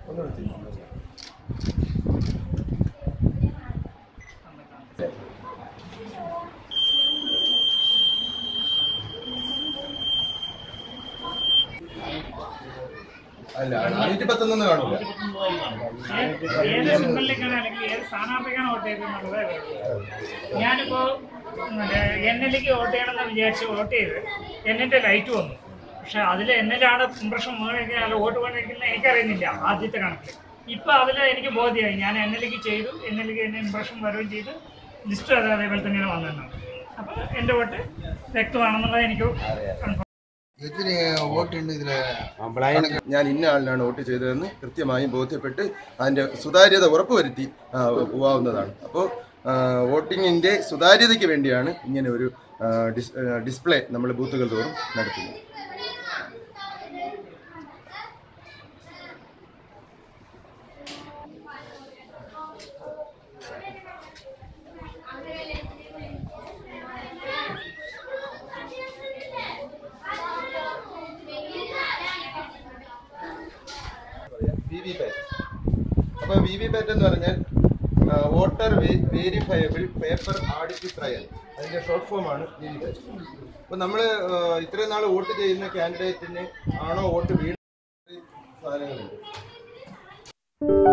ഒന്ന് നിർത്തി അല്ല നാനൂറ്റി പത്തൊന്നും കാണൂല ഏത് സിംബലിലേക്കാണ് അല്ലെങ്കിൽ ഏത് സ്ഥാനാർത്ഥിക്കാണ് വോട്ട് ചെയ്തെന്നുള്ളത് ഞാനിപ്പോ എൻ എല്ലിക്ക് വോട്ട് ചെയ്യണമെന്ന് വിചാരിച്ച് വോട്ട് ചെയ്ത് എന്നിന്റെ ലൈറ്റ് വന്നു പക്ഷെ അതിൽ എന്നിലാണ് ഇമ്പ്രഷൻ വീണിരിക്കുന്നത് അല്ല വോട്ട് വീണിരിക്കുന്നത് എനിക്കറിയുന്നില്ല ആദ്യത്തെ കണക്കിൽ ഇപ്പൊ അതിൽ എനിക്ക് ബോധ്യമായി ഞാൻ എൻ എല്ലിക്ക് ചെയ്തു എൻ എല്ലിക്ക് എന്നെ ഇമ്പ്രഷൻ വരികയും ചെയ്ത് ലിസ്റ്റ് അത് അതേപോലെ തന്നെയാണ് വന്നിരുന്നത് അപ്പൊ എന്റെ വോട്ട് വ്യക്തമാണെന്നുള്ളത് എനിക്ക് കൺഫേം ഇതിന് വോട്ടുണ്ട് ഇതില് ഞാൻ ഇന്ന ആളിനാണ് വോട്ട് ചെയ്തതെന്ന് കൃത്യമായും ബോധ്യപ്പെട്ട് അതിന്റെ സുതാര്യത ഉറപ്പുവരുത്തി ആ, പോവാവുന്നതാണ് അപ്പോൾ വോട്ടിങ്ങിന്റെ സുതാര്യതയ്ക്ക് വേണ്ടിയാണ് ഇങ്ങനെ ഒരു ആ, ഡിസ്- ആ, ഡിസ്പ്ലേ നമ്മൾ ബൂത്തുകൾ തോറും നടത്തുന്നത് വി വി പാറ്റ് അപ്പോൾ വി വി പാറ്റ് എന്ന് പറഞ്ഞാൽ voter verifiable paper audit trail അതിന്റെ ഷോർട്ട് ഫോം ആണ് വി വി പാറ്റ് അപ്പോൾ നമ്മൾ ഇത്രയും നാൾ വോട്ട് ചെയ്യുന്ന കാൻഡിഡേറ്റിന് ആണോ വോട്ട് വീണ് സാധനങ്ങളുണ്ട്